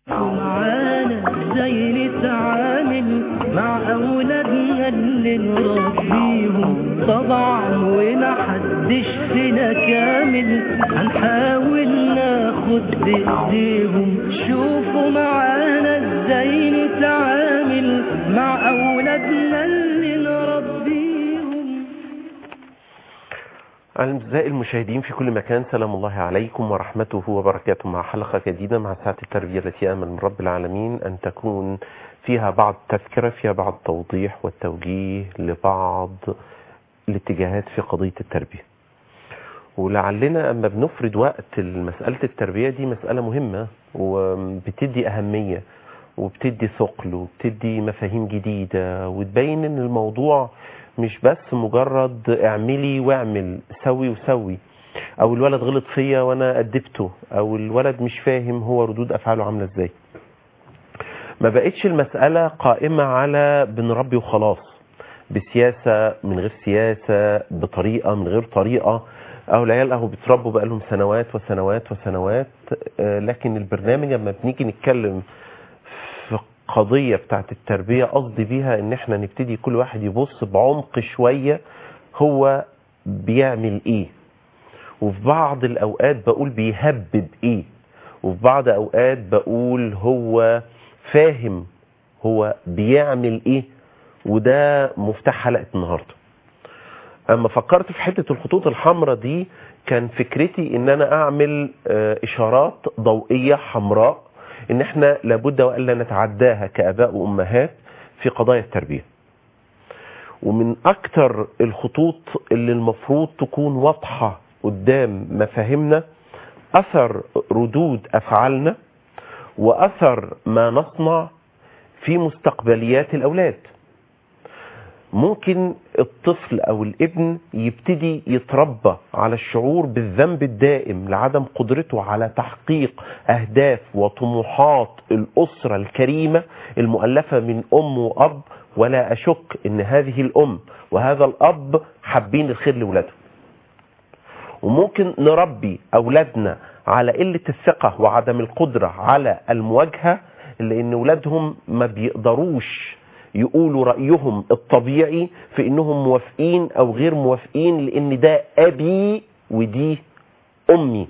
معانا ازاي نتعامل مع اولادنا اللي نربيهم طبعا ومحدش فينا كامل هنحاول ناخد بايديهم شوفوا معانا ازاي نتعامل مع اولادنا اللي نربيهم أعزائي المشاهدين في كل مكان سلام الله عليكم ورحمته وبركاته مع حلقة جديدة مع ساعة التربية التي آمل من رب العالمين أن تكون فيها بعض تذكرة فيها بعض توضيح والتوجيه لبعض الاتجاهات في قضية التربية ولعلنا أما بنفرد وقت مسألة التربية دي مسألة مهمة وبتدي أهمية وبتدي ثقل وبتدي مفاهيم جديدة وتبين ان الموضوع مش بس مجرد اعملي واعمل سوي وسوي او الولد غلط فيا وانا ادبته او الولد مش فاهم هو ردود افعاله عامله ازاي ما بقتش المسألة قائمة على بنربي وخلاص بسياسة من غير سياسة بطريقة من غير طريقة او العيال اهو بيتربوا بقالهم سنوات وسنوات وسنوات آه، لكن البرنامج لما بنيجي نتكلم في قضية بتاعت التربية قصدي بيها ان احنا نبتدي كل واحد يبص بعمق شوية هو بيعمل ايه وفي بعض الاوقات بقول بيهبب ايه وفي بعض اوقات بقول هو فاهم هو بيعمل ايه وده مفتاح حلقة النهاردة اما فكرت في حتة الخطوط الحمراء دي كان فكرتي ان انا اعمل آه، اشارات ضوئية حمراء ان احنا لابد والا نتعداها كاباء وامهات في قضايا التربيه ومن اكتر الخطوط اللي المفروض تكون واضحه قدام مفاهيمنا اثر ردود افعالنا واثر ما نصنع في مستقبليات الاولاد ممكن الطفل او الابن يبتدي يتربى على الشعور بالذنب الدائم لعدم قدرته على تحقيق اهداف وطموحات الاسره الكريمه المؤلفه من ام واب ولا اشك ان هذه الام وهذا الاب حابين الخير لاولادهم وممكن نربي اولادنا على قله الثقه وعدم القدره على المواجهه لان اولادهم ما بيقدروش يقولوا رأيهم الطبيعي في انهم موافقين او غير موافقين لان ده ابي ودي امي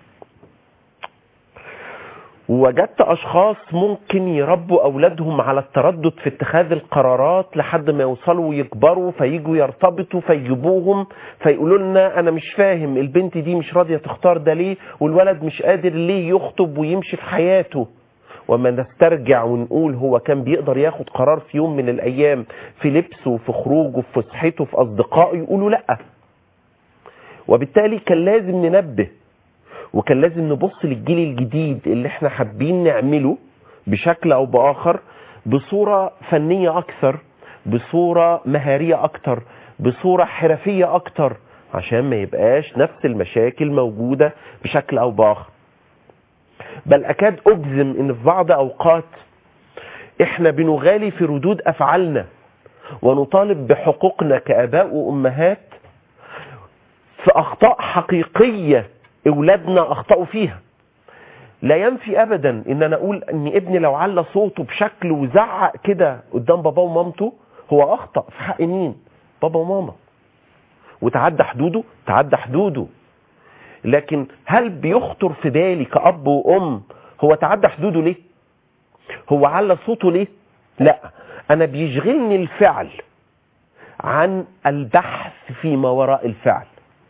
ووجدت اشخاص ممكن يربوا اولادهم على التردد في اتخاذ القرارات لحد ما يوصلوا ويكبروا فيجوا يرتبطوا فيجيبوهم فيقولوا لنا انا مش فاهم البنت دي مش راضيه تختار ده ليه والولد مش قادر ليه يخطب ويمشي في حياته وما نسترجع ونقول هو كان بيقدر ياخد قرار في يوم من الايام في لبسه في خروجه في فسحته في اصدقائه يقولوا لا وبالتالي كان لازم ننبه وكان لازم نبص للجيل الجديد اللي احنا حابين نعمله بشكل او باخر بصورة فنية اكثر بصورة مهارية اكتر بصورة حرفية اكتر عشان ما يبقاش نفس المشاكل موجودة بشكل او باخر بل اكاد اجزم ان في بعض اوقات احنا بنغالي في ردود افعالنا ونطالب بحقوقنا كاباء وامهات في اخطاء حقيقيه اولادنا اخطاوا فيها لا ينفي ابدا ان انا اقول ان ابني لو على صوته بشكل وزعق كده قدام باباه ومامته هو اخطا في حق مين بابا وماما وتعدى حدوده تعدى حدوده لكن هل بيخطر في بالي كأب وأم هو تعدى حدوده ليه هو على صوته ليه لا أنا بيشغلني الفعل عن البحث فيما وراء الفعل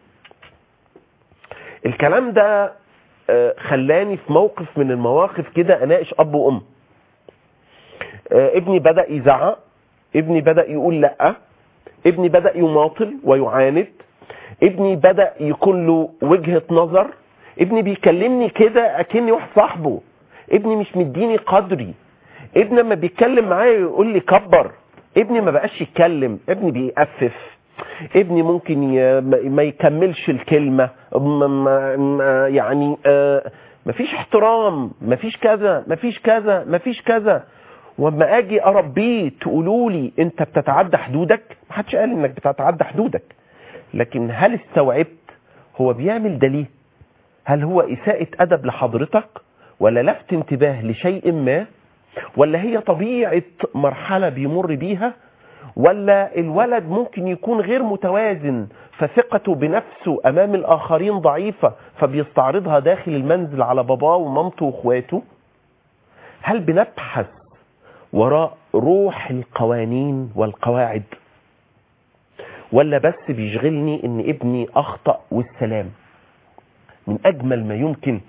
الكلام ده آه، خلاني في موقف من المواقف كده اناقش اب وام آه، ابني بدا يزعق ابني بدا يقول لا ابني بدا يماطل ويعاند ابني بدا يكون له وجهه نظر ابني بيكلمني كده اكني واحد صاحبه ابني مش مديني قدري ابني لما بيتكلم معايا يقول لي كبر ابني ما بقاش يتكلم ابني بيقفف ابني ممكن ي... ما يكملش الكلمة ما... ما... يعني آه مفيش احترام مفيش كذا مفيش كذا مفيش كذا واما اجي اربيه تقولوا لي انت بتتعدى حدودك محدش قال انك بتتعدى حدودك لكن هل استوعبت هو بيعمل ده ليه هل هو اساءة ادب لحضرتك ولا لفت انتباه لشيء ما ولا هي طبيعة مرحلة بيمر بيها ولا الولد ممكن يكون غير متوازن فثقته بنفسه امام الاخرين ضعيفة فبيستعرضها داخل المنزل على باباه ومامته واخواته هل بنبحث وراء روح القوانين والقواعد ولا بس بيشغلني ان ابني اخطأ والسلام من اجمل ما يمكن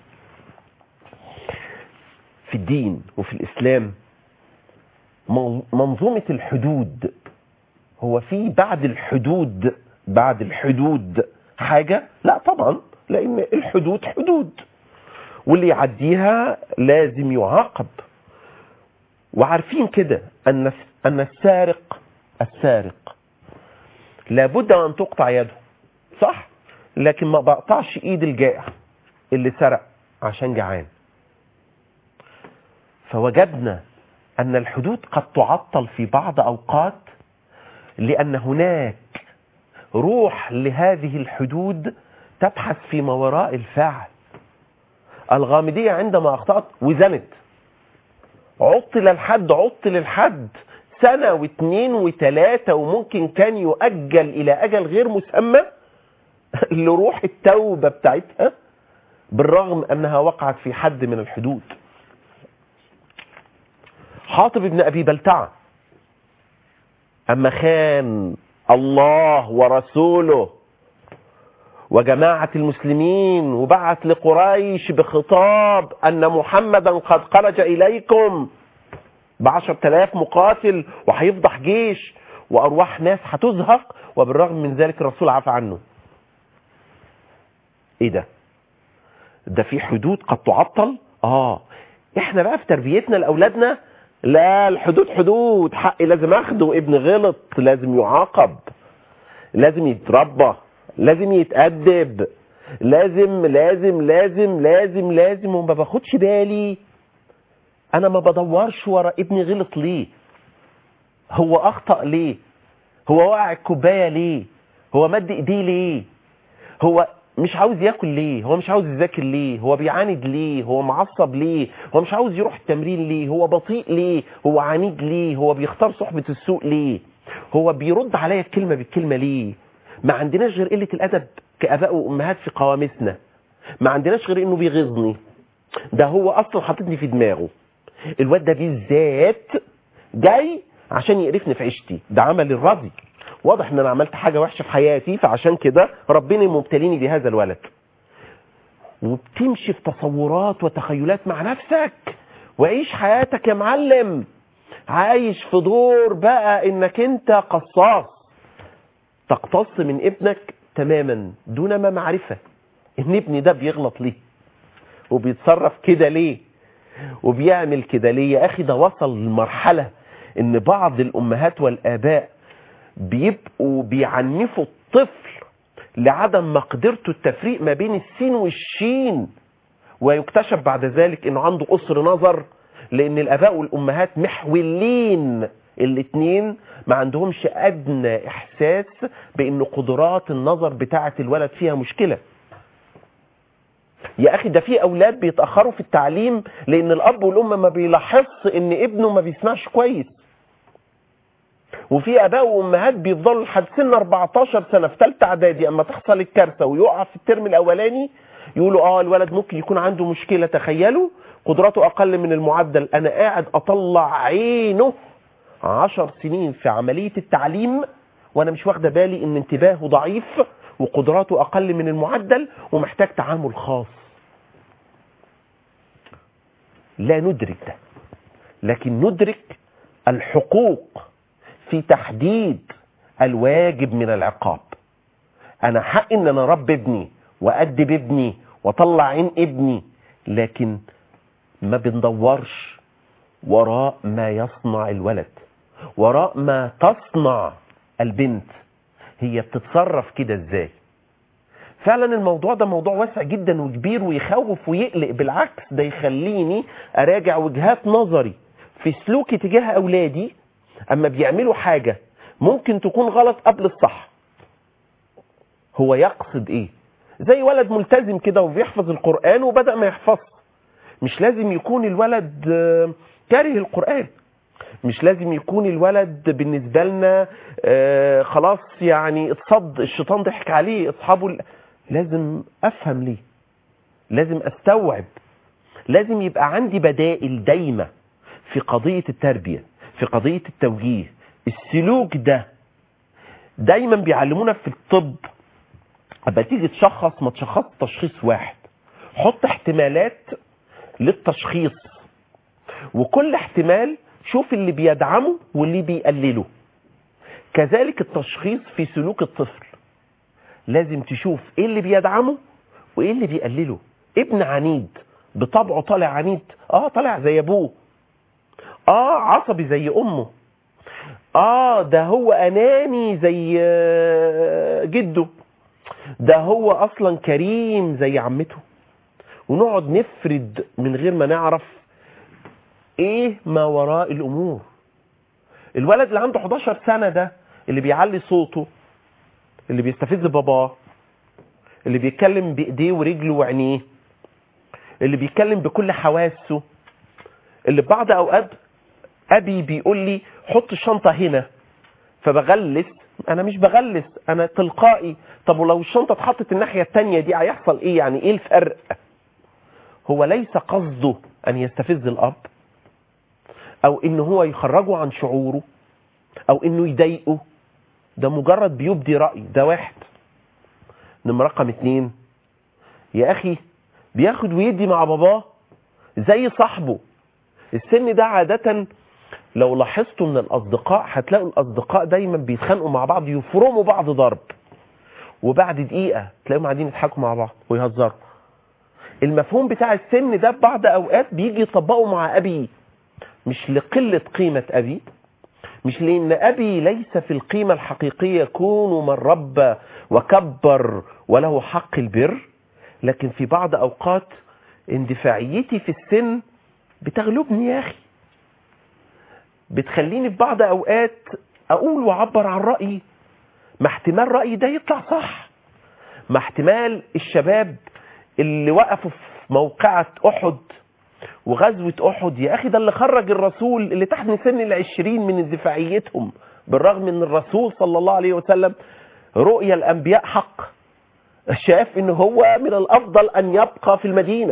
في الدين وفي الاسلام منظومة الحدود هو في بعد الحدود بعد الحدود حاجة لا طبعا لان الحدود حدود واللي يعديها لازم يعاقب وعارفين كده ان ان السارق السارق لابد ان تقطع يده صح لكن ما بقطعش ايد الجائع اللي سرق عشان جعان فوجدنا ان الحدود قد تعطل في بعض اوقات لان هناك روح لهذه الحدود تبحث فيما وراء الفعل الغامدية عندما اخطأت وزنت عطل الحد عطل الحد سنة واثنين وثلاثة وممكن كان يؤجل إلى أجل غير مسمى لروح التوبة بتاعتها بالرغم أنها وقعت في حد من الحدود حاطب ابن أبي بلتعة أما خان الله ورسوله وجماعة المسلمين وبعث لقريش بخطاب أن محمدا قد خرج إليكم بعشر تلاف مقاتل وهيفضح جيش وأرواح ناس هتزهق وبالرغم من ذلك الرسول عفى عنه ايه ده ده في حدود قد تعطل اه احنا بقى في تربيتنا لاولادنا لا الحدود حدود حقي لازم اخده ابن غلط لازم يعاقب لازم يتربى لازم يتأدب لازم لازم لازم لازم لازم وما باخدش بالي انا ما بدورش ورا ابني غلط ليه هو اخطأ ليه هو وقع الكوبايه ليه هو مد ايديه ليه هو مش عاوز ياكل ليه هو مش عاوز يذاكر ليه هو بيعاند ليه هو معصب ليه هو مش عاوز يروح التمرين ليه هو بطيء ليه هو عنيد ليه هو بيختار صحبة السوق ليه هو بيرد عليا الكلمة بالكلمة ليه ما عندناش غير قلة الأدب كآباء وأمهات في قوامسنا ما عندناش غير إنه بيغيظني ده هو أصلا حاططني في دماغه الواد ده بالذات جاي عشان يقرفني في عيشتي ده عمل الراضي واضح ان انا عملت حاجة وحشة في حياتي فعشان كده ربنا مبتليني بهذا الولد وبتمشي في تصورات وتخيلات مع نفسك وعيش حياتك يا معلم عايش في دور بقى انك انت قصاص تقتص من ابنك تماما دون ما معرفة ان ابني ده بيغلط ليه وبيتصرف كده ليه وبيعمل كده ليه يا اخي ده وصل لمرحلة ان بعض الامهات والاباء بيبقوا بيعنفوا الطفل لعدم مقدرته التفريق ما بين السين والشين ويكتشف بعد ذلك انه عنده قصر نظر لان الاباء والامهات محولين الاتنين ما عندهمش ادنى احساس بان قدرات النظر بتاعه الولد فيها مشكله يا اخي ده في اولاد بيتاخروا في التعليم لان الاب والام ما بيلاحظش ان ابنه ما بيسمعش كويس وفي اباء وامهات بيفضلوا لحد سن 14 سنه في ثالثه اعدادي اما تحصل الكارثه ويقع في الترم الاولاني يقولوا اه الولد ممكن يكون عنده مشكله تخيلوا قدراته اقل من المعدل انا قاعد اطلع عينه عشر سنين في عمليه التعليم وانا مش واخده بالي ان انتباهه ضعيف وقدراته اقل من المعدل ومحتاج تعامل خاص لا ندرك ده لكن ندرك الحقوق في تحديد الواجب من العقاب انا حق ان انا رب ابني وادب ابني واطلع عين ابني لكن ما بندورش وراء ما يصنع الولد وراء ما تصنع البنت هي بتتصرف كده ازاي فعلا الموضوع ده موضوع واسع جدا وكبير ويخوف ويقلق بالعكس ده يخليني اراجع وجهات نظري في سلوكي تجاه اولادي اما بيعملوا حاجة ممكن تكون غلط قبل الصح هو يقصد ايه زي ولد ملتزم كده وبيحفظ القرآن وبدأ ما يحفظ مش لازم يكون الولد آه، كاره القرآن مش لازم يكون الولد بالنسبة لنا آه، خلاص يعني اتصد الشيطان ضحك عليه اصحابه ال- لازم افهم ليه لازم استوعب لازم يبقى عندي بدائل دايمة في قضية التربية في قضية التوجيه السلوك ده دايما بيعلمونا في الطب اما تيجي تشخص ما تشخص تشخيص واحد حط احتمالات للتشخيص وكل احتمال شوف اللي بيدعمه واللي بيقلله كذلك التشخيص في سلوك الطفل لازم تشوف ايه اللي بيدعمه وايه اللي بيقلله ابن عنيد بطبعه طالع عنيد اه طالع زي ابوه اه عصبي زي امه اه ده هو اناني زي آه، جده ده هو اصلا كريم زي عمته ونقعد نفرد من غير ما نعرف ايه ما وراء الامور الولد اللي عنده 11 سنة ده اللي بيعلي صوته اللي بيستفز باباه اللي بيتكلم بايديه ورجله وعينيه اللي بيتكلم بكل حواسه اللي بعض اوقات ابي بيقول لي حط الشنطة هنا فبغلس انا مش بغلس انا تلقائي طب ولو الشنطة اتحطت الناحية التانية دي هيحصل ايه يعني ايه الفرق هو ليس قصده ان يستفز الاب او ان هو يخرجه عن شعوره او انه يضايقه ده مجرد بيبدي رأي ده واحد نمرة رقم اتنين يا اخي بياخد ويدي مع باباه زي صاحبه السن ده عادة لو لاحظتوا من الاصدقاء هتلاقوا الاصدقاء دايما بيتخانقوا مع بعض يفرموا بعض ضرب وبعد دقيقة تلاقيهم قاعدين يضحكوا مع بعض ويهزروا المفهوم بتاع السن ده بعض اوقات بيجي يطبقه مع ابي مش لقلة قيمة ابي مش لان ابي ليس في القيمة الحقيقية كون من ربى وكبر وله حق البر لكن في بعض اوقات اندفاعيتي في السن بتغلبني يا اخي بتخليني في بعض اوقات اقول واعبر عن رايي ما احتمال رايي ده يطلع صح ما احتمال الشباب اللي وقفوا في موقعة احد وغزوة احد يا اخي ده اللي خرج الرسول اللي تحت سن العشرين من اندفاعيتهم بالرغم ان الرسول صلى الله عليه وسلم رؤيا الانبياء حق شاف ان هو من الافضل ان يبقى في المدينة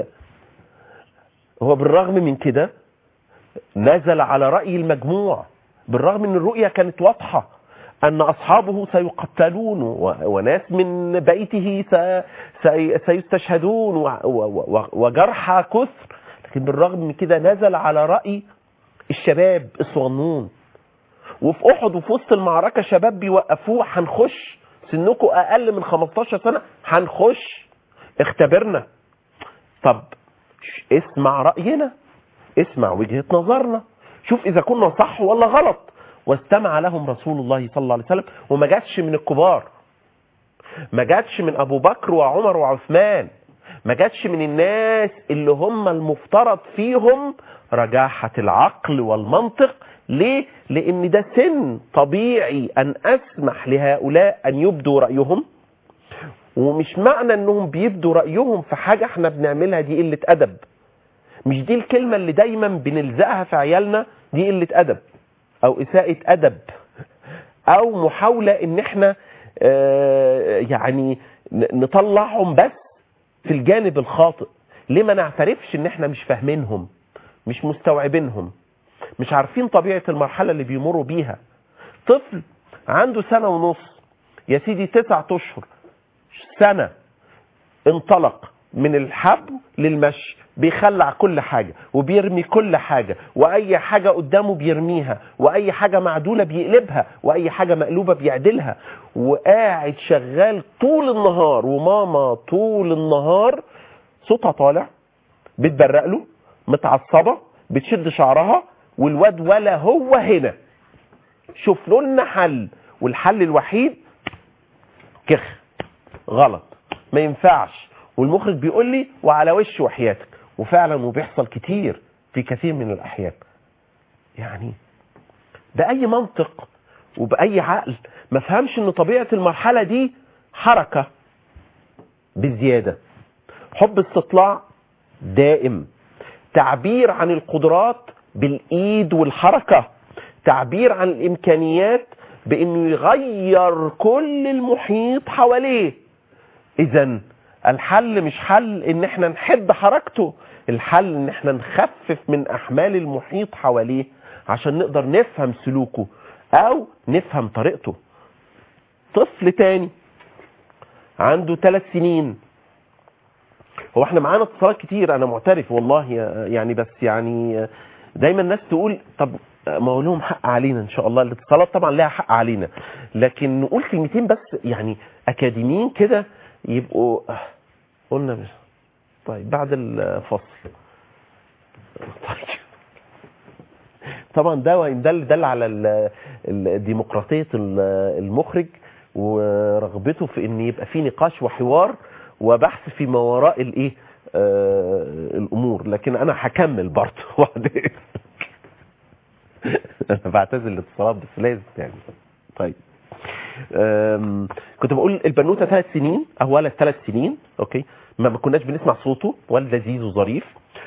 هو بالرغم من كده نزل على رأي المجموع بالرغم ان الرؤيا كانت واضحة ان اصحابه سيقتلون و- وناس من بيته س- سي- سيستشهدون و- و- و- وجرحى كثر لكن بالرغم من كده نزل على رأي الشباب الصغنون وفي احد وفي وسط المعركة شباب بيوقفوه هنخش سنكم اقل من 15 سنة هنخش اختبرنا طب ش- اسمع رأينا اسمع وجهة نظرنا شوف اذا كنا صح ولا غلط واستمع لهم رسول الله صلى الله عليه وسلم وما جاتش من الكبار ما جاتش من ابو بكر وعمر وعثمان ما جاتش من الناس اللي هم المفترض فيهم رجاحة العقل والمنطق ليه؟ لان ده سن طبيعي ان اسمح لهؤلاء ان يبدوا رأيهم ومش معنى انهم بيبدوا رأيهم في حاجة احنا بنعملها دي قلة ادب مش دي الكلمة اللي دايما بنلزقها في عيالنا دي قلة أدب أو إساءة أدب أو محاولة إن إحنا آه، يعني ن- نطلعهم بس في الجانب الخاطئ ليه ما نعترفش إن إحنا مش فاهمينهم مش مستوعبينهم مش عارفين طبيعة المرحلة اللي بيمروا بيها طفل عنده سنة ونص يا سيدي تسعة أشهر سنة انطلق من الحبل للمشي بيخلع كل حاجة وبيرمي كل حاجة وأي حاجة قدامه بيرميها وأي حاجة معدولة بيقلبها وأي حاجة مقلوبة بيعدلها وقاعد شغال طول النهار وماما طول النهار صوتها طالع بتبرق له متعصبة بتشد شعرها والواد ولا هو هنا شوف له لنا حل والحل الوحيد كخ غلط ما ينفعش والمخرج بيقول لي وعلى وش وحياتك وفعلا وبيحصل كتير في كثير من الاحيان يعني باي منطق وباي عقل ما فهمش ان طبيعه المرحله دي حركه بزياده حب استطلاع دائم تعبير عن القدرات بالايد والحركه تعبير عن الامكانيات بانه يغير كل المحيط حواليه اذا الحل مش حل ان احنا نحد حركته الحل ان احنا نخفف من احمال المحيط حواليه عشان نقدر نفهم سلوكه او نفهم طريقته طفل تاني عنده ثلاث سنين هو احنا معانا اتصالات كتير انا معترف والله يعني بس يعني دايما الناس تقول طب ما هو لهم حق علينا ان شاء الله الاتصالات طبعا لها حق علينا لكن نقول كلمتين بس يعني اكاديميين كده يبقوا قلنا مش طيب بعد الفصل طيب طبعا ده وان دل دل على ال- ال- ديمقراطيه ال- المخرج ورغبته في ان يبقى في نقاش وحوار وبحث في ما وراء الايه آه الامور لكن انا هكمل برضه بعدين انا بعتذر الاتصالات بس لازم يعني طيب أم، كنت بقول البنوته ثلاث سنين او ولد ثلاث سنين اوكي ما ما كناش بنسمع صوته ولد لذيذ وظريف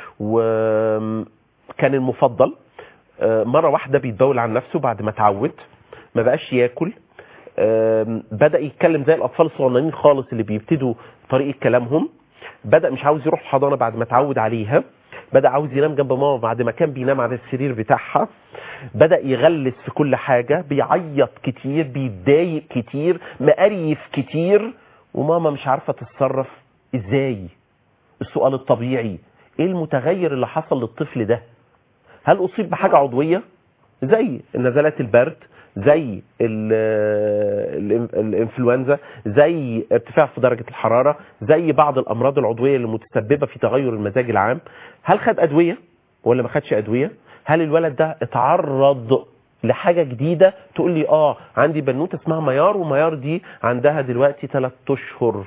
وكان المفضل أه، مره واحده بيتبول عن نفسه بعد ما اتعود ما بقاش ياكل أم، بدا يتكلم زي الاطفال الصغننين خالص اللي بيبتدوا طريقه كلامهم بدا مش عاوز يروح حضانه بعد ما اتعود عليها بدا عاوز ينام جنب ماما بعد ما كان بينام على السرير بتاعها بدا يغلس في كل حاجه بيعيط كتير بيتضايق كتير مقريف كتير وماما مش عارفه تتصرف ازاي السؤال الطبيعي ايه المتغير اللي حصل للطفل ده هل اصيب بحاجه عضويه زي نزلات البرد زي ال- ال- الانفلونزا زي ارتفاع في درجه الحراره زي بعض الامراض العضويه اللي متسببه في تغير المزاج العام هل خد ادويه ولا ما خدش ادويه هل الولد ده اتعرض لحاجه جديده تقول لي اه عندي بنوته اسمها ميار وميار دي عندها دلوقتي 3 اشهر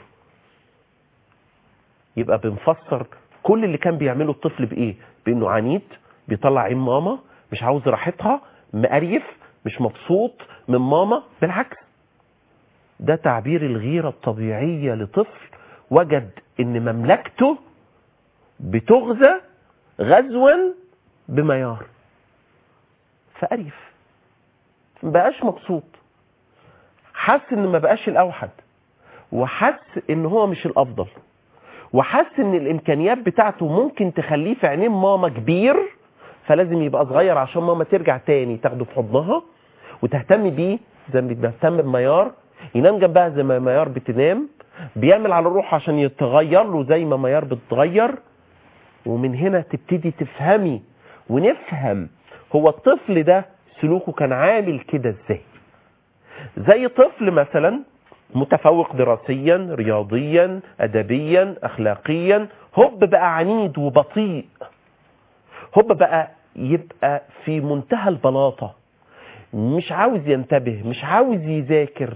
يبقى بنفسر كل اللي كان بيعمله الطفل بايه بانه عنيد بيطلع عين ماما مش عاوز راحتها مقريف مش مبسوط من ماما بالعكس ده تعبير الغيرة الطبيعية لطفل وجد ان مملكته بتغزى غزوا بميار فقريف مبقاش مبسوط حس ان ما بقاش الاوحد وحس ان هو مش الافضل وحس ان الامكانيات بتاعته ممكن تخليه في عينين ماما كبير فلازم يبقى صغير عشان ماما ترجع تاني تاخده في حضنها وتهتم بيه زي ما بتهتم بميار ينام جنبها زي ما ميار بتنام بيعمل على الروح عشان يتغير له زي ما ميار بتتغير ومن هنا تبتدي تفهمي ونفهم هو الطفل ده سلوكه كان عامل كده ازاي زي طفل مثلا متفوق دراسيا رياضيا ادبيا اخلاقيا هوب بقى عنيد وبطيء هوب بقى يبقى في منتهى البلاطه مش عاوز ينتبه مش عاوز يذاكر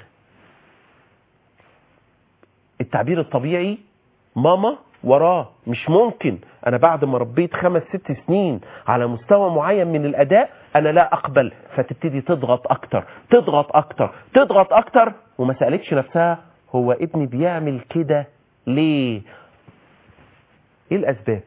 التعبير الطبيعي ماما وراه مش ممكن انا بعد ما ربيت خمس ست سنين على مستوى معين من الاداء انا لا اقبل فتبتدي تضغط اكتر تضغط اكتر تضغط اكتر وما سالتش نفسها هو ابني بيعمل كده ليه ايه الاسباب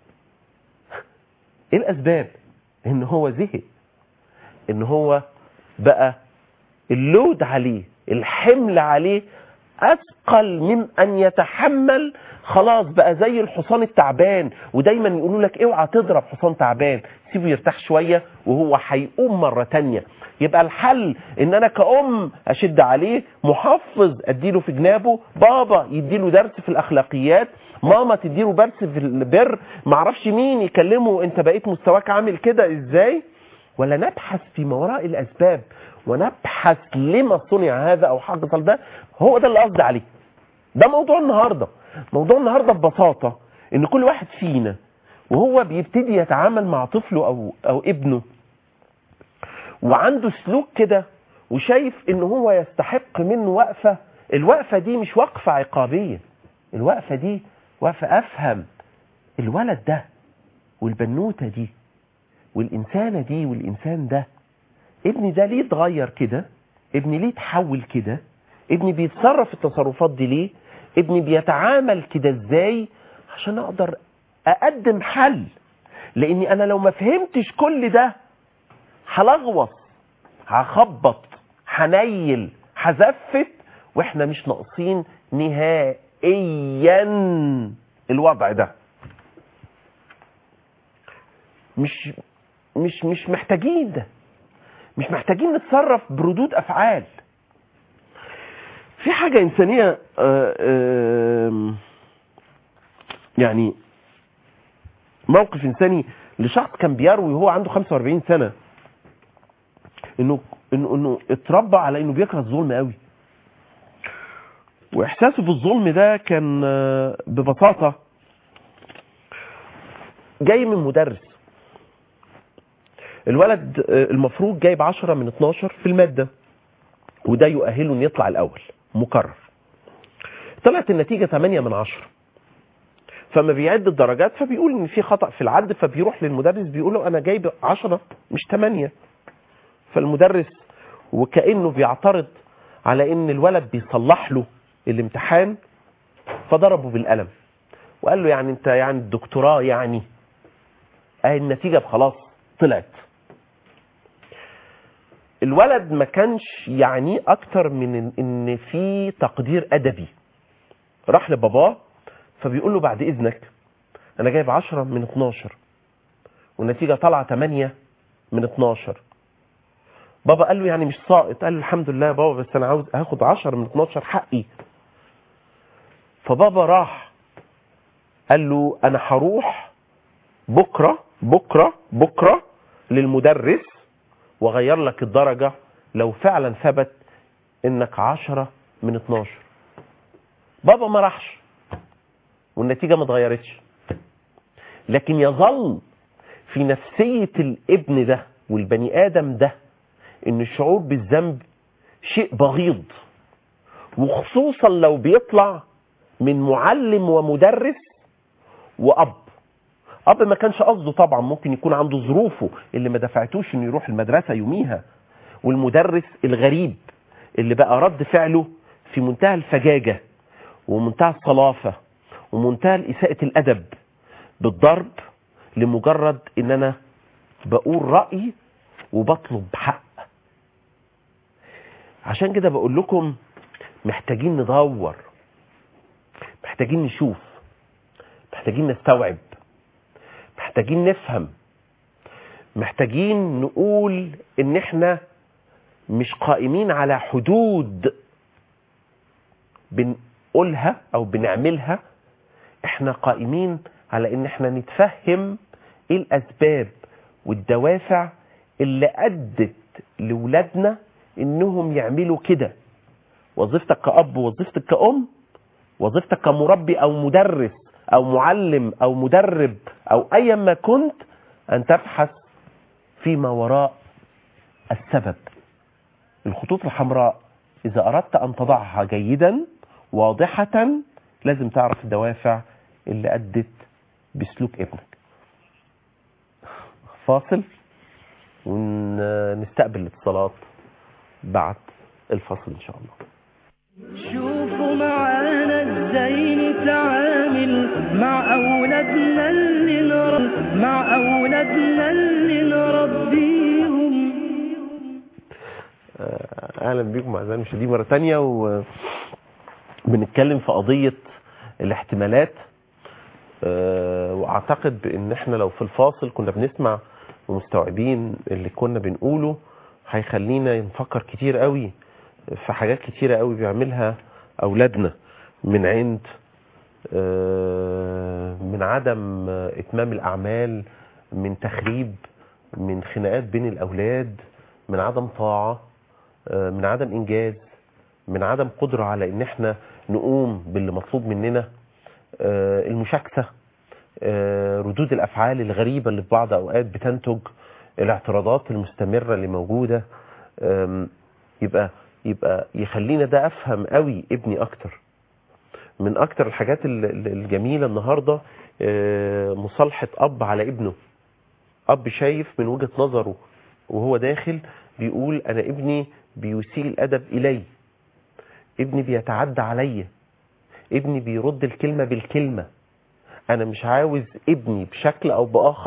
ايه الاسباب ان هو زهق ان هو بقى اللود عليه الحمل عليه اثقل من ان يتحمل خلاص بقى زي الحصان التعبان ودايما يقولوا لك اوعى تضرب حصان تعبان سيبه يرتاح شويه وهو هيقوم مره تانية يبقى الحل ان انا كأم اشد عليه محفظ اديله في جنابه بابا يديله درس في الاخلاقيات ماما تديله درس في البر معرفش مين يكلمه انت بقيت مستواك عامل كده ازاي ولا نبحث في ما وراء الاسباب ونبحث لما صنع هذا او حصل ده هو ده اللي قصدي عليه ده موضوع النهارده موضوع النهارده ببساطه ان كل واحد فينا وهو بيبتدي يتعامل مع طفله او او ابنه وعنده سلوك كده وشايف ان هو يستحق منه وقفه الوقفه دي مش وقفه عقابيه الوقفه دي وقفه افهم الولد ده والبنوته دي والإنسانة دي والإنسان ده ابني ده ليه اتغير كده ابني ليه اتحول كده ابني بيتصرف التصرفات دي ليه ابني بيتعامل كده ازاي عشان اقدر اقدم حل لاني انا لو ما فهمتش كل ده هلغوص هخبط هنيل هزفت واحنا مش ناقصين نهائيا الوضع ده مش مش مش محتاجين ده مش محتاجين نتصرف بردود افعال في حاجه انسانيه آه، آم، يعني موقف انساني لشخص كان بيروي وهو عنده 45 سنه انه انه انه اتربى على انه بيكره الظلم قوي واحساسه بالظلم ده كان آه، ببساطه جاي من مدرس الولد آه، المفروض جايب 10 من 12 في الماده وده يؤهله انه يطلع الاول مكرر طلعت النتيجه 8 من 10 فما بيعد الدرجات فبيقول ان في خطا في العد فبيروح للمدرس بيقول له انا جايب 10 مش 8 فالمدرس وكانه بيعترض على ان الولد بيصلح له الامتحان فضربه بالقلم وقال له يعني انت يعني الدكتوراه يعني اهي النتيجه خلاص طلعت الولد ما كانش يعني اكتر من ان في تقدير ادبي راح لباباه فبيقول له بعد اذنك انا جايب 10 من 12 والنتيجه طالعه 8 من 12 بابا قال له يعني مش ساقط قال له الحمد لله يا بابا بس انا عاوز هاخد 10 من 12 حقي فبابا راح قال له انا هروح بكره بكره بكره للمدرس واغير لك الدرجه لو فعلا ثبت انك 10 من 12 بابا ما راحش والنتيجه ما اتغيرتش لكن يظل في نفسيه الابن ده والبني ادم ده ان الشعور بالذنب شيء بغيض وخصوصا لو بيطلع من معلم ومدرس واب اب ما كانش قصده طبعا ممكن يكون عنده ظروفه اللي ما دفعتوش انه يروح المدرسه يوميها والمدرس الغريب اللي بقى رد فعله في منتهى الفجاجه ومنتهى الصلافه ومنتهى اساءه الادب بالضرب لمجرد ان انا بقول رايي وبطلب حق عشان كده بقول لكم محتاجين ندور محتاجين نشوف محتاجين نستوعب محتاجين نفهم محتاجين نقول ان احنا مش قائمين على حدود بنقولها او بنعملها احنا قائمين على ان احنا نتفهم ايه الاسباب والدوافع اللي ادت لولادنا انهم يعملوا كده وظيفتك كأب وظيفتك كأم وظيفتك كمربي او مدرس او معلم او مدرب او ايا ما كنت ان تبحث فيما وراء السبب الخطوط الحمراء اذا اردت ان تضعها جيدا واضحة لازم تعرف الدوافع اللي ادت بسلوك ابنك فاصل ونستقبل الاتصالات بعد الفصل ان شاء الله شوفوا معانا ازاي نتعامل مع اولادنا اللي نرب مع اولادنا اللي نربيهم آه، اهلا بكم اعزائي المشاهدين مره تانية وبنتكلم في قضيه الاحتمالات آه، واعتقد بان احنا لو في الفاصل كنا بنسمع ومستوعبين اللي كنا بنقوله هيخلينا نفكر كتير قوي في حاجات كتيرة قوي بيعملها اولادنا من عند آه، من عدم آه، اتمام الاعمال من تخريب من خناقات بين الاولاد من عدم طاعة آه، من عدم انجاز من عدم قدرة على ان احنا نقوم باللي مطلوب مننا آه، المشاكسة آه، ردود الافعال الغريبة اللي في بعض اوقات بتنتج الاعتراضات المستمرة اللي موجودة آم، يبقى يبقى يخلينا ده افهم قوي ابني اكتر من اكتر الحاجات ال- ال- الجميلة النهاردة آه، مصالحة اب على ابنه اب شايف من وجهة نظره وهو داخل بيقول انا ابني بيسيء الادب الي ابني بيتعدى عليا ابني بيرد الكلمة بالكلمة انا مش عاوز ابني بشكل او باخر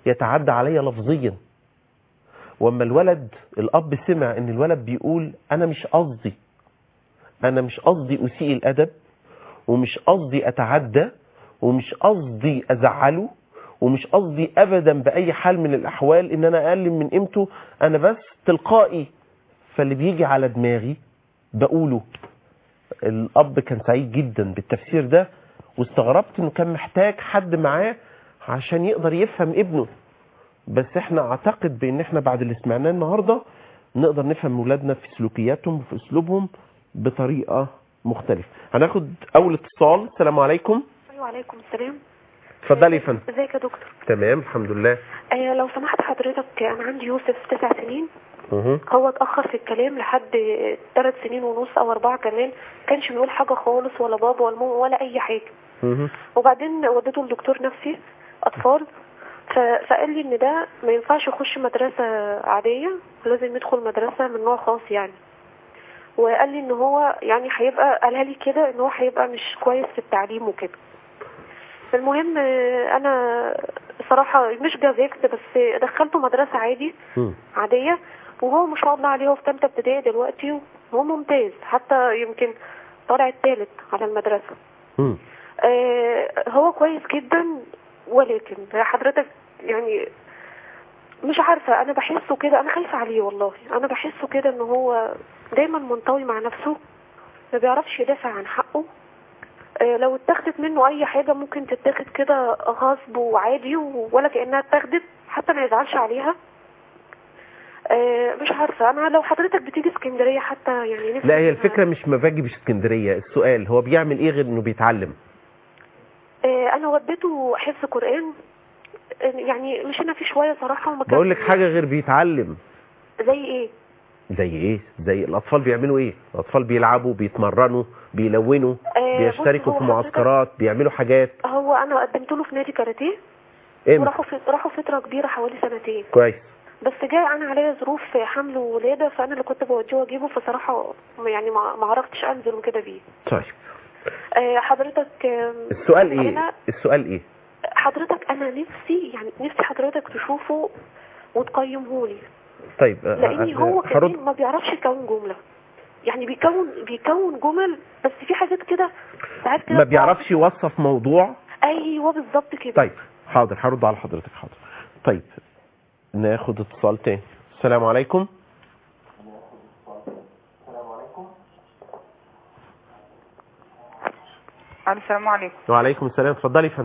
يتعدى عليا لفظيا واما الولد الاب سمع ان الولد بيقول انا مش قصدي انا مش قصدي اسيء الادب ومش قصدي اتعدى ومش قصدي ازعله ومش قصدي ابدا باي حال من الاحوال ان انا اقلل من قيمته انا بس تلقائي فاللي بيجي على دماغي بقوله الاب كان سعيد جدا بالتفسير ده واستغربت انه كان محتاج حد معاه عشان يقدر يفهم ابنه بس احنا اعتقد بان احنا بعد اللي سمعناه النهارده نقدر نفهم ولادنا في سلوكياتهم وفي اسلوبهم بطريقه مختلفه هناخد اول اتصال السلام عليكم ايوه عليكم السلام اتفضلي يا فندم ازيك يا دكتور تمام الحمد لله آه لو سمحت حضرتك انا عندي يوسف تسع سنين مه. هو اتاخر في الكلام لحد ثلاث سنين ونص او اربعه كمان كانش بيقول حاجه خالص ولا بابا ولا ماما ولا اي حاجه مه. وبعدين وديته لدكتور نفسي اطفال ف- فقال لي ان ده ما ينفعش يخش مدرسه عاديه لازم يدخل مدرسه من نوع خاص يعني وقال لي ان هو يعني هيبقى قالها لي كده ان هو هيبقى مش كويس في التعليم وكده المهم آه، انا صراحه مش جازكت بس دخلته مدرسه عادي مم. عاديه وهو ما شاء الله عليه هو في ثالثه ابتدائي دلوقتي وهو ممتاز حتى يمكن طالع الثالث على المدرسه مم. آه، هو كويس جدا ولكن حضرتك يعني مش عارفة أنا بحسه كده أنا خايفة عليه والله أنا بحسه كده إن هو دايما منطوي مع نفسه ما بيعرفش يدافع عن حقه آه، لو اتاخدت منه أي حاجة ممكن تتاخد كده غصب وعادي ولا كأنها اتاخدت حتى ما يزعلش عليها آه، مش عارفة أنا لو حضرتك بتيجي اسكندرية حتى يعني نفسي لا هي الفكره مش مفاجئ مش اسكندريه السؤال هو بيعمل ايه غير انه بيتعلم آه، انا وديته حفظ قران آه، يعني مشينا فيه شويه صراحه وما كان بقول لك حاجه غير بيتعلم زي ايه زي ايه زي الاطفال بيعملوا ايه الاطفال بيلعبوا بيتمرنوا بيلونوا آه، بيشتركوا بص، في هو معسكرات بيعملوا حاجات هو انا قدمت له في نادي كاراتيه امتى وراحوا في راحوا فتره كبيره حوالي سنتين كويس بس جاي انا عليا ظروف حمل وولاده فانا اللي كنت بوديه واجيبه فصراحه يعني ما ما عرفتش انزل وكده بيه طيب آه، حضرتك آم، السؤال ايه أنا السؤال ايه حضرتك انا نفسي يعني نفسي حضرتك تشوفه وتقيمه لي طيب آه، لاني آه، هو هرد كمان ما بيعرفش يكون جمله يعني بيكون بيكون جمل بس في حاجات كده ساعات كده ما بيعرفش يوصف موضوع ايوه بالظبط كده طيب حاضر هرد على حضرتك حاضر طيب ناخد اتصال تاني السلام عليكم الو السلام عليكم وعليكم السلام اتفضلي يا فندم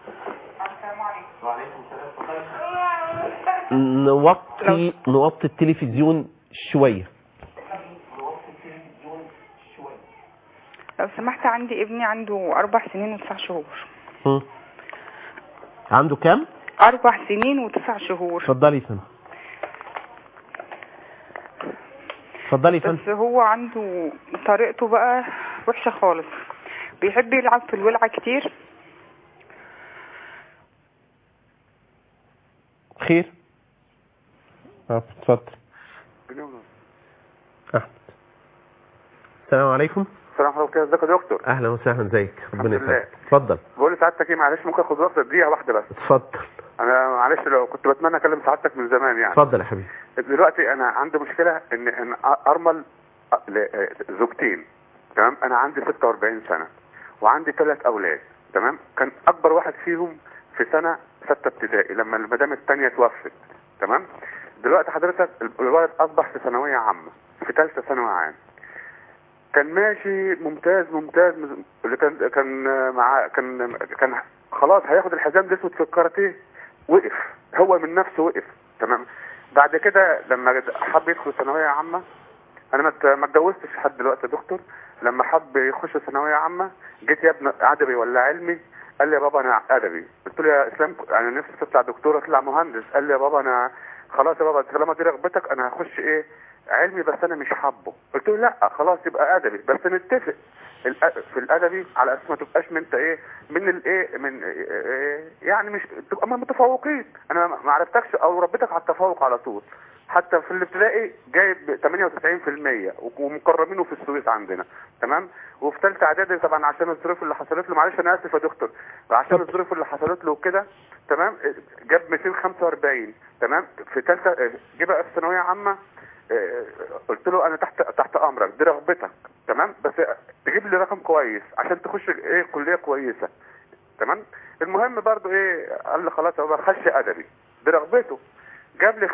نوطي نوطي التلفزيون شويه لو سمحت عندي ابني عنده اربع سنين وتسع شهور هم. عنده كام اربع سنين وتسع شهور اتفضلي يا فندم اتفضلي يا فندم بس هو عنده طريقته بقى وحشة خالص بيحب يلعب في الولعة كتير خير اه اتفضل احمد السلام عليكم السلام عليكم ازيك يا دكتور اهلا وسهلا ازيك ربنا الحمد لله. يسعدك اتفضل بقول لسعادتك ايه معلش ممكن اخد وقفه دقيقه واحده بس اتفضل انا معلش لو كنت بتمنى اكلم سعادتك من زمان يعني اتفضل يا حبيبي دلوقتي انا عندي مشكله ان ان ارمل ل- زوجتين تمام انا عندي 46 سنه وعندي ثلاث اولاد تمام كان اكبر واحد فيهم في سنه سته ابتدائي لما المدام الثانيه توفت تمام دلوقتي حضرتك الولد اصبح في ثانويه عامه في ثالثه ثانوي عام كان ماشي ممتاز ممتاز اللي كان كان مع كان كان خلاص هياخد الحزام الاسود في الكاراتيه وقف هو من نفسه وقف تمام بعد كده لما حب يدخل ثانويه عامه انا ما ات- ما اتجوزتش لحد دلوقتي يا دكتور لما حب يخش ثانويه عامه جيت يا ابني ادبي ولا علمي قال لي يا بابا انا ادبي قلت له يا اسلام انا نفسي تطلع دكتور اطلع مهندس قال لي يا بابا انا خلاص يا بابا طالما دي رغبتك انا هخش ايه علمي بس انا مش حابه قلت له لا خلاص يبقى ادبي بس نتفق الأ- في الادبي على اساس ما تبقاش من انت ايه من الايه من إيه يعني مش تبقى من المتفوقين انا ما ما عرفتكش او ربيتك على التفوق على طول حتى في الابتدائي جايب 98% ومكرمينه في السويس عندنا تمام وفي ثالثه اعدادي طبعا عشان الظروف اللي حصلت له معلش انا اسف يا دكتور عشان الظروف اللي حصلت له وكده تمام جاب 245 تمام في ثالثه جه بقى في ثانويه عامه آه، قلت له انا تحت تحت امرك دي رغبتك تمام بس تجيب لي رقم كويس عشان تخش ايه كليه كويسه تمام المهم برضو ايه قال لي خلاص هو خش ادبي برغبته جاب لي 65%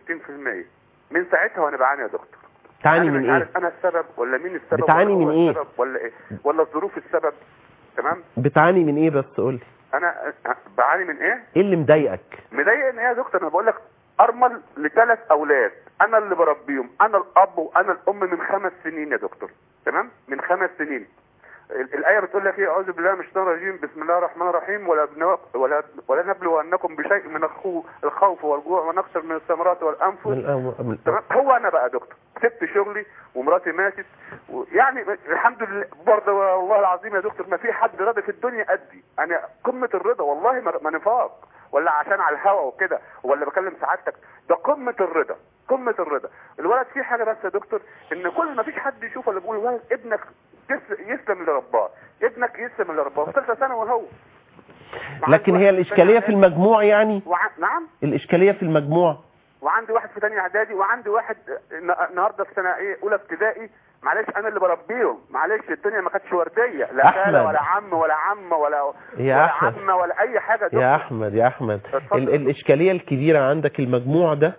من ساعتها وانا بعاني يا دكتور تعاني انا من مش ايه عارف انا السبب ولا مين السبب بتعاني ولا هو من إيه؟ السبب ولا ايه ولا الظروف السبب تمام بتعاني من ايه بس قولي انا بعاني من ايه ايه اللي مضايقك مضايقني ايه يا دكتور انا بقول لك ارمل لثلاث اولاد انا اللي بربيهم انا الاب وانا الام من خمس سنين يا دكتور تمام من خمس سنين ال- الايه بتقول لك ايه اعوذ بالله من الشيطان الرجيم بسم الله الرحمن الرحيم ولا بنو... ولا ولا نبلونكم بشيء من الخو... الخوف والجوع ونقصر من الثمرات والانفس من الأول- من تمام هو انا بقى يا دكتور سبت شغلي ومراتي ماتت ويعني الحمد لله برضه والله العظيم يا دكتور ما في حد راضي في الدنيا قدي انا قمه الرضا والله ما ما نفاق ولا عشان على الهوا وكده ولا بكلم سعادتك ده قمه الرضا قمه الرضا الولد فيه حاجه بس يا دكتور ان كل ما فيش حد يشوف اللي بيقول ولد ابنك يس- يسلم اللي رباه ابنك يسلم اللي رباه في ثالثه ثانوي وهو لكن هي الاشكاليه في المجموع يعني وع... نعم الاشكاليه في المجموع وعندي واحد في تانية اعدادي وعندي واحد ن- النهارده في سنه ايه اولى ابتدائي معلش انا اللي بربيهم معلش الدنيا ما كانتش ورديه لا أحمد. خاله ولا عم ولا عم ولا يا ولا أحمد. عمه ولا اي حاجه دكتور. يا احمد يا احمد اتفضل. ال الاشكاليه الكبيره عندك المجموع ده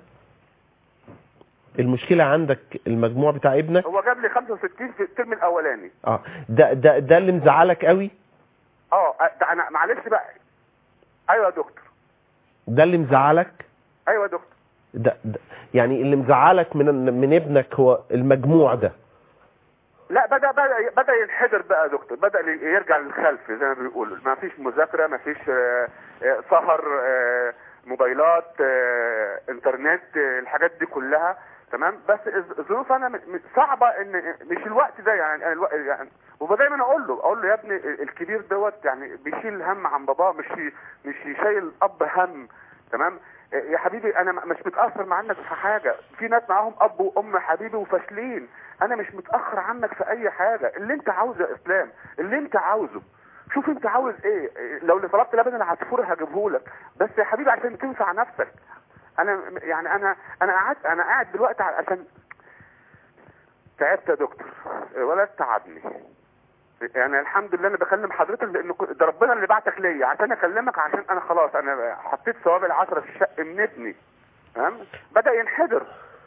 المشكله عندك المجموع بتاع ابنك هو جاب لي 65 في الترم الاولاني اه ده ده ده اللي مزعلك قوي اه ده انا معلش بقى ايوه يا دكتور ده اللي مزعلك ايوه يا دكتور ده, ده يعني اللي مزعلك من من ابنك هو المجموع ده لا بدا بدا بدا ينحدر بقى يا دكتور بدا يرجع للخلف زي ما بيقولوا ما فيش مذاكره ما فيش آه، آه، سهر آه، موبايلات آه، انترنت آه، الحاجات دي كلها تمام بس الظ- الظروف انا م- م- صعبه ان مش الوقت ده يعني أنا الوقت يعني ودايما اقول له اقول له يا ابني الكبير دوت يعني بيشيل هم عن باباه مش مش شايل الاب هم تمام يا حبيبي انا م- مش متاثر عنك في حاجه في ناس معاهم اب وام حبيبي وفاشلين انا مش متاخر عنك في اي حاجه اللي انت عاوزه يا اسلام اللي انت عاوزه شوف انت عاوز ايه لو اللي طلبت لبن العصفور هجيبه لك بس يا حبيبي عشان تنفع نفسك انا م- يعني انا انا قاعد انا قاعد دلوقتي ع- عشان تعبت يا دكتور ولا تعبني يعني الحمد لله انا بكلم حضرتك لان كو- ده ربنا اللي بعتك ليا عشان اكلمك عشان انا خلاص انا حطيت ثواب العشرة في الشق من ابني تمام بدا ينحدر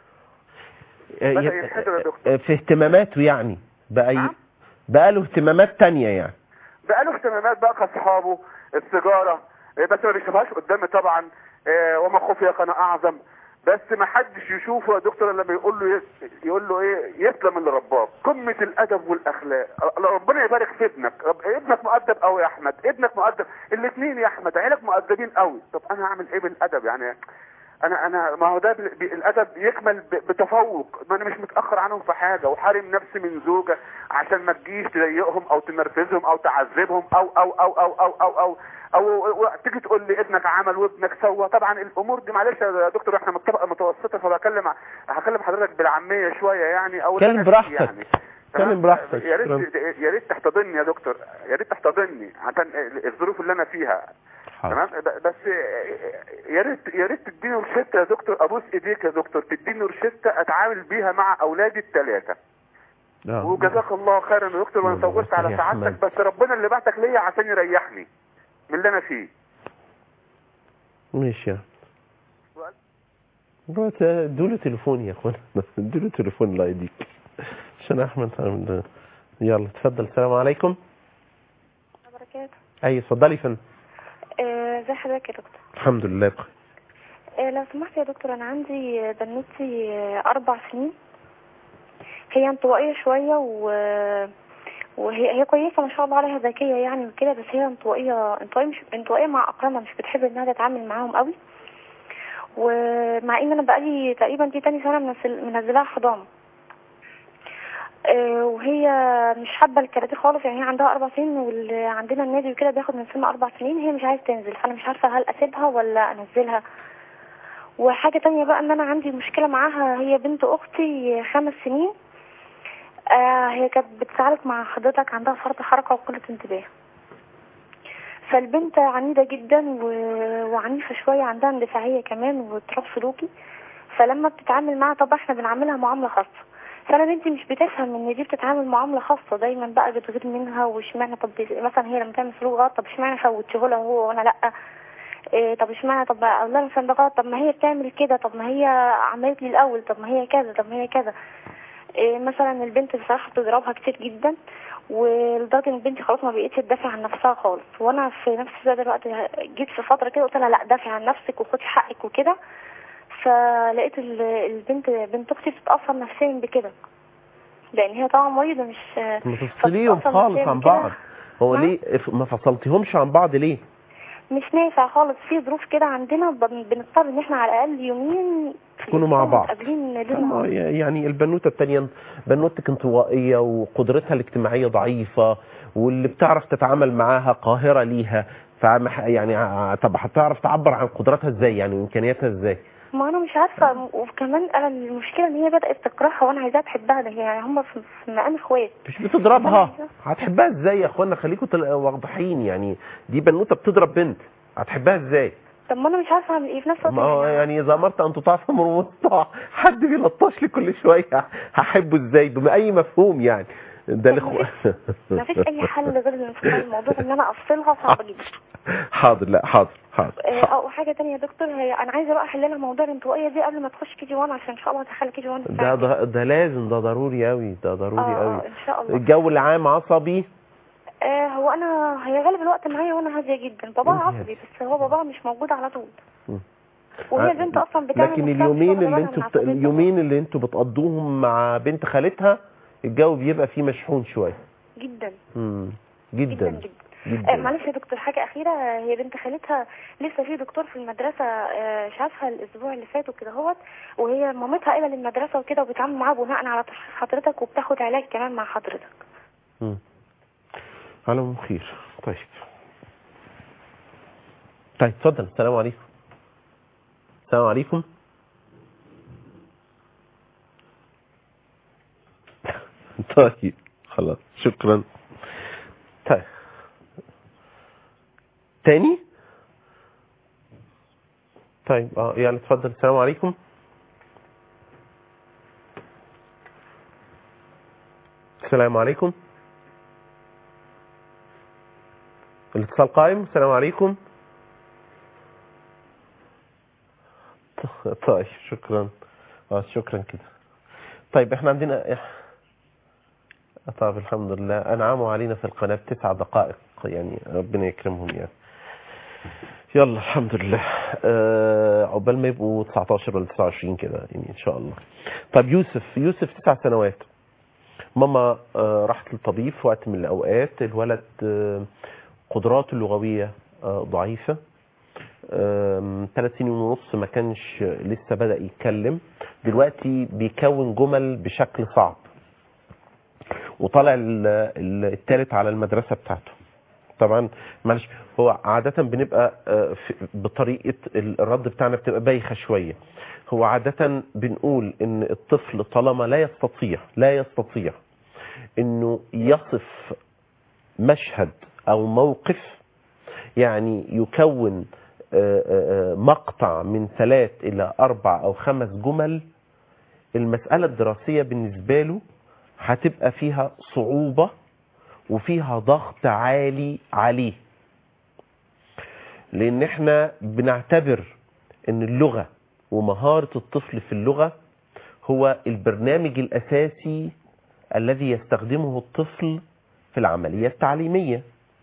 بدأ ينحدر يا دكتور. في اهتماماته يعني بقى ي... نعم. بقى له اهتمامات تانية يعني بقى له اهتمامات بقى كاصحابه السيجاره إيه، بس ما بيشوفهاش قدامي طبعا إيه، وما خفي كان اعظم بس ما حدش يشوفه يا دكتور الا بيقول له يس- يقول له ايه يسلم اللي رباه قمه الادب والاخلاق ربنا يبارك في ابنك رب... ابنك مؤدب قوي يا احمد ابنك مؤدب الاثنين يا احمد عيالك مؤدبين قوي طب انا اعمل ايه بالادب يعني انا انا ما هو ده بال- بي- الادب يكمل ب- بتفوق ما انا مش متاخر عنهم في حاجه وحارم نفسي من زوجه عشان ما تجيش تضايقهم او تنرفزهم او تعذبهم او او او او او او او او, أو تيجي تقول لي ابنك عمل وابنك سوى طبعا الامور دي معلش يا دكتور احنا من طبقه متوسطه فبكلم هكلم حضرتك بالعاميه شويه يعني او اللي كلم أنا فيه براحتك. يعني. كلم تمام؟ براحتك. يا ريت يا ريت تحتضني يا دكتور يا ريت تحتضني عشان الظروف اللي انا فيها تمام ب- بس يا ريت يا ريت تديني روشته يا دكتور ابوس ايديك يا دكتور تديني روشته اتعامل بيها مع اولادي الثلاثه آه. وجزاك الله خيرا يا دكتور وانا الله طولت على يا سعادتك أحمد. بس ربنا اللي بعتك ليا عشان يريحني من اللي انا فيه ماشي يا بس ادوله تليفون يا اخوانا ادوله تليفون الله يديك عشان احمد عامل- يلا اتفضل السلام عليكم بركاته اي اتفضلي فن آه، ازي حضرتك يا دكتور الحمد لله بخير آه، لو سمحت يا دكتور انا عندي بنوتي آه، اربع سنين هي انطوائيه شويه و وهي هي كويسه ما شاء الله عليها ذكيه يعني وكده بس هي انطوائيه انطوائيه مش انطوائيه مع اقرانها مش بتحب انها تتعامل معاهم قوي ومع ان انا بقالي تقريبا دي تاني سنه منزل منزلاها حضانه آه، وهي مش حابه الكاراتيه خالص يعني هي عندها اربع سنين واللي عندنا النادي وكده بياخد من سن اربع سنين هي مش عايزه تنزل فانا مش عارفه هل اسيبها ولا انزلها وحاجه تانية بقى ان انا عندي مشكله معاها هي بنت اختي خمس سنين آه هي كانت بتساعدك مع حضرتك عندها فرط حركه وقله انتباه فالبنت عنيدة جدا و- وعنيفة شوية عندها اندفاعية كمان واضطراب سلوكي فلما بتتعامل معاها طب احنا بنعاملها معاملة خاصة فانا بنتي مش بتفهم ان دي بتتعامل معاملة خاصة دايما بقى بتغير منها واشمعنى طب مثلا هي لما تعمل سلوك غلط طب اشمعنى فوتشه لها هو وانا لا إيه طب اشمعنى طب اقول لها مثلا ده غلط طب ما هي بتعمل كده طب ما هي عملت لي الاول طب ما هي كذا طب ما هي كذا إيه مثلا البنت بصراحة بتضربها كتير جدا ولدرجة ان بنتي خلاص ما بقتش تدافع عن نفسها خالص وانا في نفس ذات الوقت جيت في فترة كده قلت لها لا دافعي عن نفسك وخدي حقك وكده فلقيت ال- البنت بنت اختي بتتأثر نفسيا بكده لان هي طبعا مريضة مش ما تفصليهم فبتتأثر خالص نفسياً عن كده. بعض هو نعم. ليه اف- ما فصلتيهمش عن بعض ليه مش نافع خالص في ظروف كده عندنا بن- بنضطر ان احنا على الاقل يومين في تكونوا مع الأسبوع بعض. متقابلين ليل آه، نهار. يعني البنوته التانية بنوتك انطوائيه وقدرتها الاجتماعيه ضعيفه واللي بتعرف تتعامل معاها قاهره ليها فمح يعني ع- طب هتعرف تعبر عن قدراتها ازاي يعني وامكانياتها ازاي ما انا مش عارفه وكمان انا المشكله ان هي بدات تكرهها وانا عايزاها تحبها ده هي يعني هم في في مقام اخوات مش بتضربها هتحبها ازاي يا اخوانا خليكم تل- واضحين يعني دي بنوته بتضرب بنت هتحبها ازاي طب ما انا مش عارفه اعمل ايه في نفس الوقت ما هو يعني يعني اذا امرت ان تطاع فامر بالطاعه حد بيلطش لي كل شويه هحبه ازاي باي مفهوم يعني ده الاخوه ما فيش اي حل غير انفصال الموضوع ان انا افصلها صعب جدا حاضر لا حاضر حاضر, آه، حاضر. او حاجه تانية يا دكتور هي انا عايزه بقى احل لها موضوع الانطوائيه دي قبل ما تخش كي جي 1 عشان ان شاء الله ادخلها كي جي 1 ده, ده ده لازم ده ضروري قوي ده ضروري اه قوي اه ان شاء الله الجو العام عصبي آه هو انا هي غالب الوقت معايا وانا هاديه جدا باباها انت عصبي بس هو باباها مش موجود على طول مم. وهي آه، البنت اصلا بتعمل لكن مستوى اليومين شغل اللي بالها انتوا من بت... عصبيتها. اليومين اللي انتوا بتقضوهم مع بنت خالتها الجو بيبقى فيه مشحون شويه جدا مم. جدا جدا جدا آه جدا معلش يا دكتور حاجة أخيرة هي بنت خالتها لسه في دكتور في المدرسة آه، شافها الأسبوع اللي فات وكده هوت وهي مامتها قايلة للمدرسة وكده وبيتعاملوا معاها بناء على تشخيص حضرتك وبتاخد علاج كمان مع حضرتك مم. على العموم خير طيب طيب اتفضل السلام عليكم السلام عليكم طيب خلاص شكرا طيب تاني طيب اه يعني اتفضل السلام عليكم السلام عليكم الاتصال قائم السلام عليكم طيب شكرا اه شكرا كده طيب احنا عندنا طيب الحمد لله انعموا علينا في القناة بتسع دقائق يعني ربنا يكرمهم يعني يلا الحمد لله آه عقبال ما يبقوا 19 ولا 29 كده يعني ان شاء الله طيب يوسف يوسف تسع سنوات ماما آه راحت للطبيب في وقت من الاوقات الولد آه قدراته اللغويه آه ضعيفه آم، ثلاث سنين ونص ما كانش لسه بدأ يتكلم دلوقتي بيكون جمل بشكل صعب وطالع ال- ال- التالت على المدرسة بتاعته طبعا معلش هو عادة بنبقى آه، في- بطريقة ال- الرد بتاعنا بتبقى بايخة شوية هو عادة بنقول ان الطفل طالما لا يستطيع لا يستطيع انه يصف مشهد او موقف يعني يكون آه، آه، آه، مقطع من ثلاث الى اربع او خمس جمل المسألة الدراسية بالنسبة له هتبقى فيها صعوبة وفيها ضغط عالي عليه لان احنا بنعتبر ان اللغة ومهارة الطفل في اللغة هو البرنامج الاساسي الذي يستخدمه الطفل في العملية التعليمية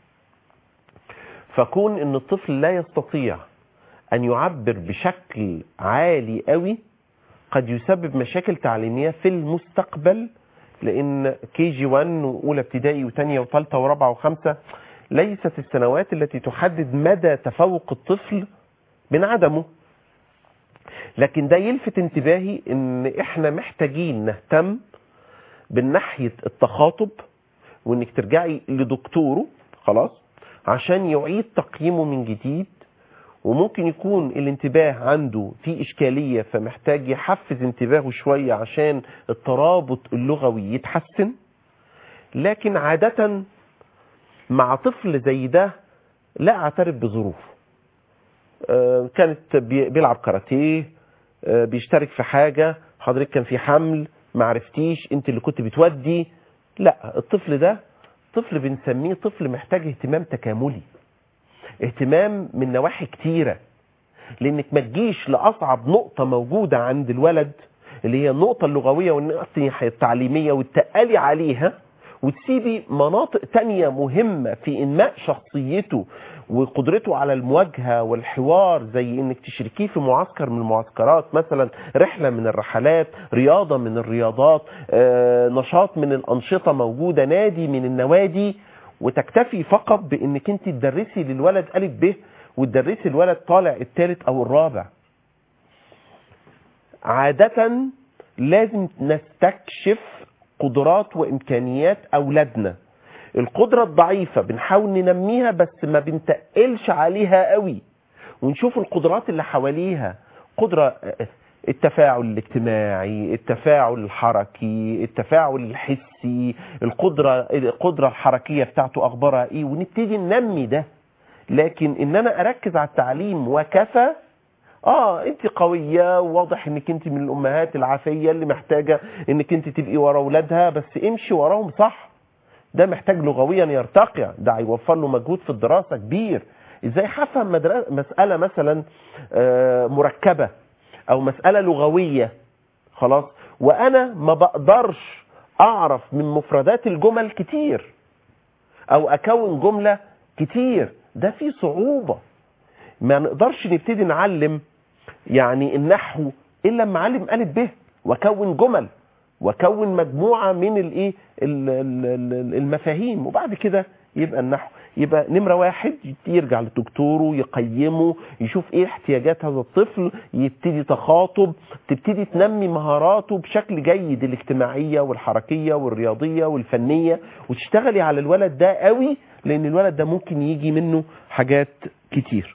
فكون ان الطفل لا يستطيع ان يعبر بشكل عالي قوي قد يسبب مشاكل تعليمية في المستقبل لان كي جي 1 واولى ابتدائي وثانيه وثالثه ورابعه وخمسه ليست السنوات التي تحدد مدى تفوق الطفل من عدمه لكن ده يلفت انتباهي ان احنا محتاجين نهتم بالناحية التخاطب وانك ترجعي لدكتوره خلاص عشان يعيد تقييمه من جديد وممكن يكون الانتباه عنده في إشكالية فمحتاج يحفز انتباهه شوية عشان الترابط اللغوي يتحسن لكن عادة مع طفل زي ده لا اعترف بظروفه آه، كانت بي- بيلعب كاراتيه آه، بيشترك في حاجة حضرتك كان في حمل ما عرفتيش انت اللي كنت بتودي لا الطفل ده طفل بنسميه طفل محتاج اهتمام تكاملي اهتمام من نواحي كتيرة لانك ما تجيش لاصعب نقطة موجودة عند الولد اللي هي النقطة اللغوية والنقطة التعليمية وتقلي عليها وتسيبي مناطق تانية مهمة في انماء شخصيته وقدرته على المواجهة والحوار زي انك تشركيه في معسكر من المعسكرات مثلا رحلة من الرحلات رياضة من الرياضات آه، نشاط من الانشطة موجودة نادي من النوادي وتكتفي فقط بانك انت تدرسي للولد الف ب وتدرسي الولد طالع الثالث او الرابع عادة لازم نستكشف قدرات وامكانيات اولادنا القدرة الضعيفة بنحاول ننميها بس ما بنتقلش عليها قوي ونشوف القدرات اللي حواليها قدرة التفاعل الاجتماعي التفاعل الحركي التفاعل الحسي القدرة القدرة الحركية بتاعته اخبارها ايه ونبتدي ننمي ده لكن ان انا اركز على التعليم وكفى اه انت قوية وواضح انك انت من الامهات العافية اللي محتاجة انك انت تبقي ورا اولادها بس امشي وراهم صح ده محتاج لغويا يرتقي ده هيوفر له مجهود في الدراسة كبير ازاي هفهم مدرسة مسألة مثلا آه، مركبة او مسألة لغوية خلاص وانا ما بقدرش اعرف من مفردات الجمل كتير او اكون جملة كتير ده في صعوبة ما نقدرش نبتدي نعلم يعني النحو الا لما اعلم الف ب واكون جمل واكون مجموعه من الايه ال- ال- ال- المفاهيم وبعد كده يبقى النحو يبقى نمره واحد يرجع لدكتوره يقيمه يشوف ايه احتياجات هذا الطفل يبتدي تخاطب تبتدي تنمي مهاراته بشكل جيد الاجتماعيه والحركيه والرياضيه والفنيه وتشتغلي على الولد ده قوي لان الولد ده ممكن يجي منه حاجات كتير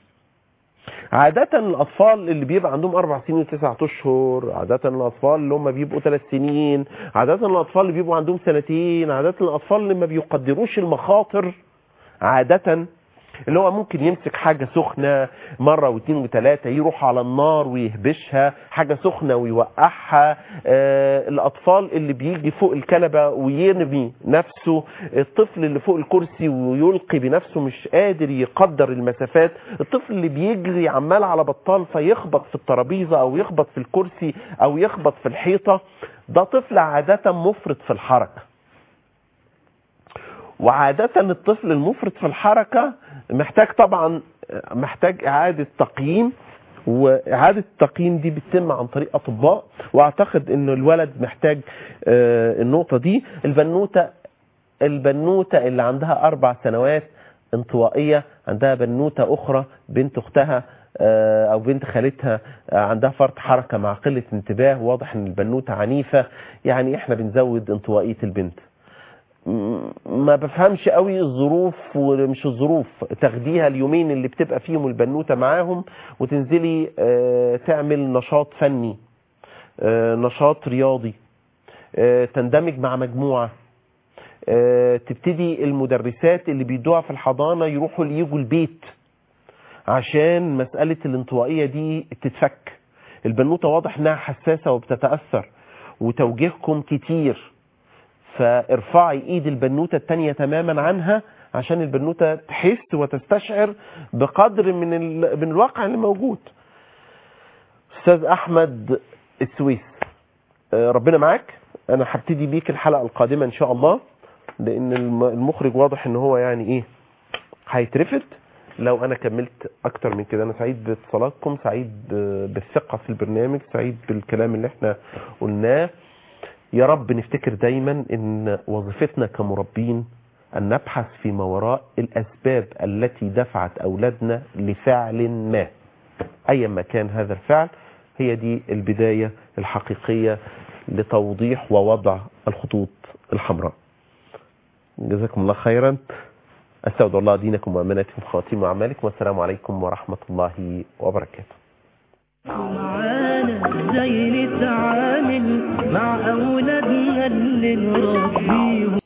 عادة الأطفال اللي بيبقى عندهم أربع سنين وتسعة أشهر عادة الأطفال اللي هم بيبقوا ثلاث سنين عادة الأطفال اللي بيبقوا عندهم سنتين عادة الأطفال اللي ما بيقدروش المخاطر عادة اللي هو ممكن يمسك حاجة سخنة مرة واثنين وثلاثة يروح على النار ويهبشها حاجة سخنة ويوقعها آه الأطفال اللي بيجي فوق الكنبة ويرمي نفسه الطفل اللي فوق الكرسي ويلقي بنفسه مش قادر يقدر المسافات الطفل اللي بيجري عمال على بطال فيخبط في الترابيزة أو يخبط في الكرسي أو يخبط في الحيطة ده طفل عادة مفرط في الحركة وعادة الطفل المفرط في الحركة محتاج طبعا محتاج إعادة تقييم وإعادة التقييم دي بتتم عن طريق أطباء وأعتقد إن الولد محتاج آه، النقطة دي البنوتة البنوتة اللي عندها أربع سنوات انطوائية عندها بنوتة أخرى بنت أختها آه، أو بنت خالتها آه، عندها فرط حركة مع قلة انتباه واضح إن البنوتة عنيفة يعني إحنا بنزود انطوائية البنت م- ما بفهمش قوي الظروف ومش الظروف تاخديها اليومين اللي بتبقى فيهم البنوتة معاهم وتنزلي آه، تعمل نشاط فني آه، نشاط رياضي آه، تندمج مع مجموعة آه، تبتدي المدرسات اللي بيدوها في الحضانة يروحوا يجوا البيت عشان مسألة الانطوائية دي تتفك البنوتة واضح انها حساسة وبتتأثر وتوجيهكم كتير فارفعي ايد البنوتة التانية تماما عنها عشان البنوتة تحس وتستشعر بقدر من, ال... من الواقع اللي موجود استاذ احمد السويس آه، ربنا معاك انا هبتدي بيك الحلقة القادمة ان شاء الله لان الم- المخرج واضح ان هو يعني ايه هيترفد لو انا كملت اكتر من كده انا سعيد باتصالاتكم سعيد ب- بالثقة في البرنامج سعيد بالكلام اللي احنا قلناه يا رب نفتكر دايما ان وظيفتنا كمربين ان نبحث فيما وراء الاسباب التي دفعت اولادنا لفعل ما ايا ما كان هذا الفعل هي دي البداية الحقيقية لتوضيح ووضع الخطوط الحمراء جزاكم الله خيرا أستودع الله دينكم وأمانتكم خواتيم أعمالكم والسلام عليكم ورحمة الله وبركاته معانا ازاي نتعامل مع اولادنا اللي نربيهم